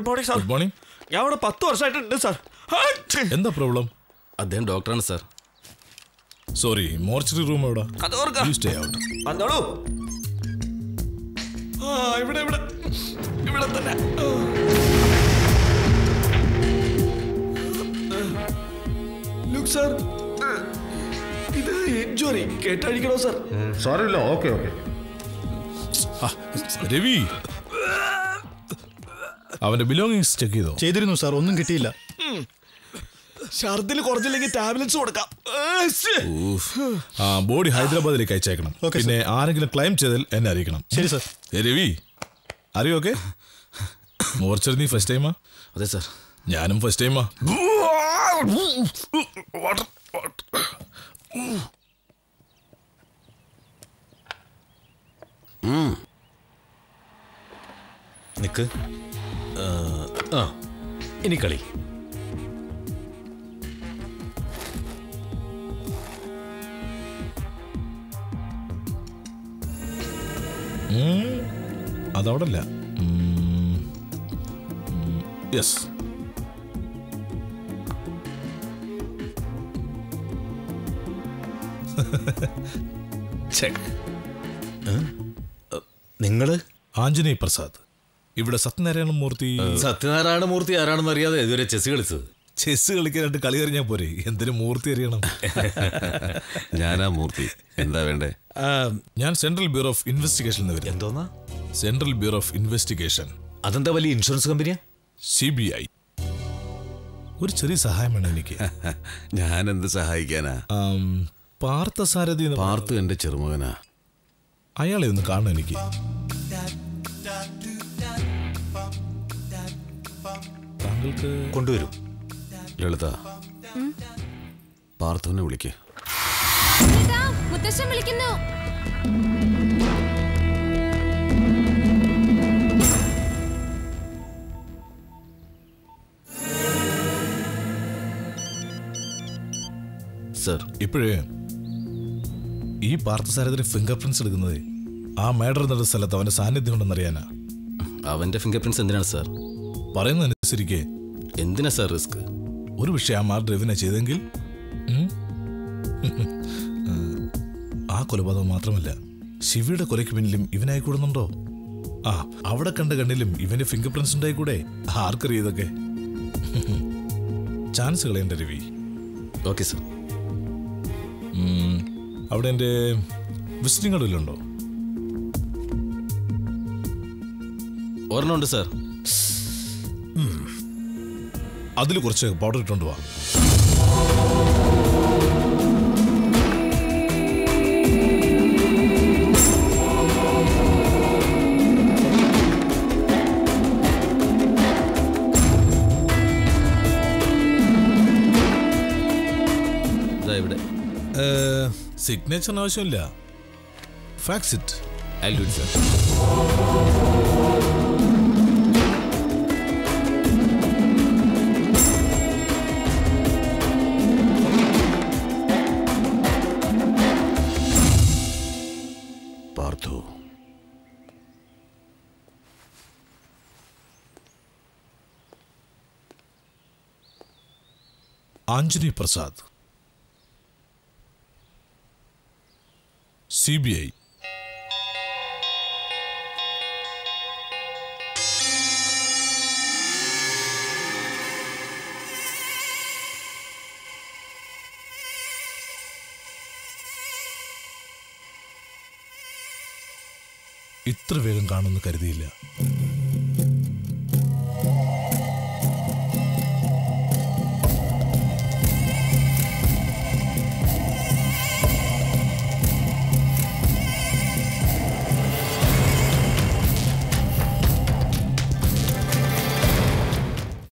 Good morning sir good morning ഞാൻ ഇവിടെ പത്ത് വർഷമായിട്ടുണ്ട് സാർ എന്താ പ്രോബ്ലം അദ്ദേഹം ഡോക്ടറാണ് സാർ സോറി മോർച്ചറി റൂം എവിടെ അത് ഓർക്കാം യു സ്റ്റേ ഔട്ട് വന്നോളൂ ആ ഇവിടെ ഇവിടെ ഇവിടെ തന്നെ ലുക്ക് സാർ ഇത് ഇഞ്ചുറി കേട്ടഴിക്കണോ സാർ സാരമില്ല ഓക്കെ ഓക്കെ രവി അവന്റെ ബിലോങ്ങിങ്സ് ചെക്ക് ചെയ്തോ ചെയ്തിരുന്നു സാർ ഒന്നും കിട്ടിയില്ല ഛർദിൽ കുറച്ചില്ലെങ്കിൽ ടാബ്ലറ്റ്സ് കൊടുക്കാം ആ, ശ്ശേ. ആ ബോഡി ഹൈദരാബാദിലേക്ക് അയച്ചേക്കണം Okay, പിന്നെ ആരെങ്കിലും ക്ലൈം ചെയ്താൽ എന്നെ അറിയിക്കണം ശരി സാർ ഏ, രവി അറിയോ ഓക്കെ മോർച്ചറി നീ ഫസ്റ്റ് ടൈമാ അതെ സാർ ഞാനും ഫസ്റ്റ് ടൈമാ നിക്ക് ആ, ആ ഇനി കളി അതവിടല്ല യെസ് ചെക്ക് നിങ്ങള് ആഞ്ജനേയ പ്രസാദ് ഇവിടെ സത്യനാരായണ മൂർത്തി സത്യനാരായണ മൂർത്തി ആരാണെന്ന് അറിയാതെ ഇതുവരെ ചെസ് കളിച്ചത് ചെസ് കളിക്കാനായിട്ട് കളി അറിഞ്ഞാൽ പോരെ എന്തിനു മൂർത്തി അറിയണം ഞാനാ മൂർത്തി എന്താ വേണ്ടേ ആ, ഞാൻ സെൻട്രൽ ബ്യൂറോ ഓഫ് ഇൻവെസ്റ്റിഗേഷൻ എന്ന് വരും എന്തോന്നാ സെൻട്രൽ ബ്യൂറോ ഓഫ് ഇൻവെസ്റ്റിഗേഷൻ അതെന്താ വലിയ ഇൻഷുറൻസ് കമ്പനിയാ സി ബി ഐ ഒരു ചെറിയ സഹായം വേണം എനിക്ക് ഞാൻ എന്ത് സഹായിക്കാനാ ആം, പാർത്ഥസാരഥി എന്ന് പാർത്തു എന്റെ ചെറുമകനാ അയാളെ ഒന്ന് കാണണം എനിക്ക് താങ്കൾക്ക് കൊണ്ടുവരും ലളിത പാർത്ഥുവിനെ വിളിക്കേ ഇതാ, മുത്തശ്ശൻ വിളിക്കുന്നു സർ ഇപ്പോഴേ ഈ പാർത്ഥസാരഥിന് ഫിംഗർ പ്രിന്റ്സ് എടുക്കുന്നത് ആ മേഡർ നടന്ന സ്ഥലത്ത് അവന്റെ സാന്നിധ്യം ഉണ്ടെന്ന് അറിയാനാ അവന്റെ ഫിംഗർ പ്രിന്റ്സ് എന്തിനാണ് സാർ പറയുന്നതനുസരിക്കെ എന്തിനാ സാർ റിസ്ക് ഒരു വിഷയം ആ മാർ ഡ്രൈവിനെ ചെയ്തെങ്കിൽ ഉം? ആ കൊലപാതകം മാത്രമല്ല ശിവയുടെ കൊലയ്ക്ക് പിന്നിലും ഇവനായി കൂടുന്നുണ്ടോ ആ അവിടെ കണ്ട കണ്ണിലും ഇവന്റെ ഫിംഗർ പ്രിന്റ്സ് ഉണ്ടായി കൂടെ ആർക്കറിയ ഇതൊക്കെ ചാൻസ് കളയണ്ട രവി ഓക്കെ സാർ ഉം, അവിടെ എൻ്റെ വിസിറ്റിംഗ് കാർഡിലുണ്ടോ ഒരെണ്ണമുണ്ട് സാർ അതിൽ കുറച്ച് പൗഡർ ഇട്ടുകൊണ്ട് വാ ഇതാ ഇവിടെ സിഗ്നേച്ചറിന് ആവശ്യമില്ല fax it I do it sir Parthu Anjani Prasad C B I ഇത്ര വേഗം കാണുമെന്ന് കരുതിയില്ല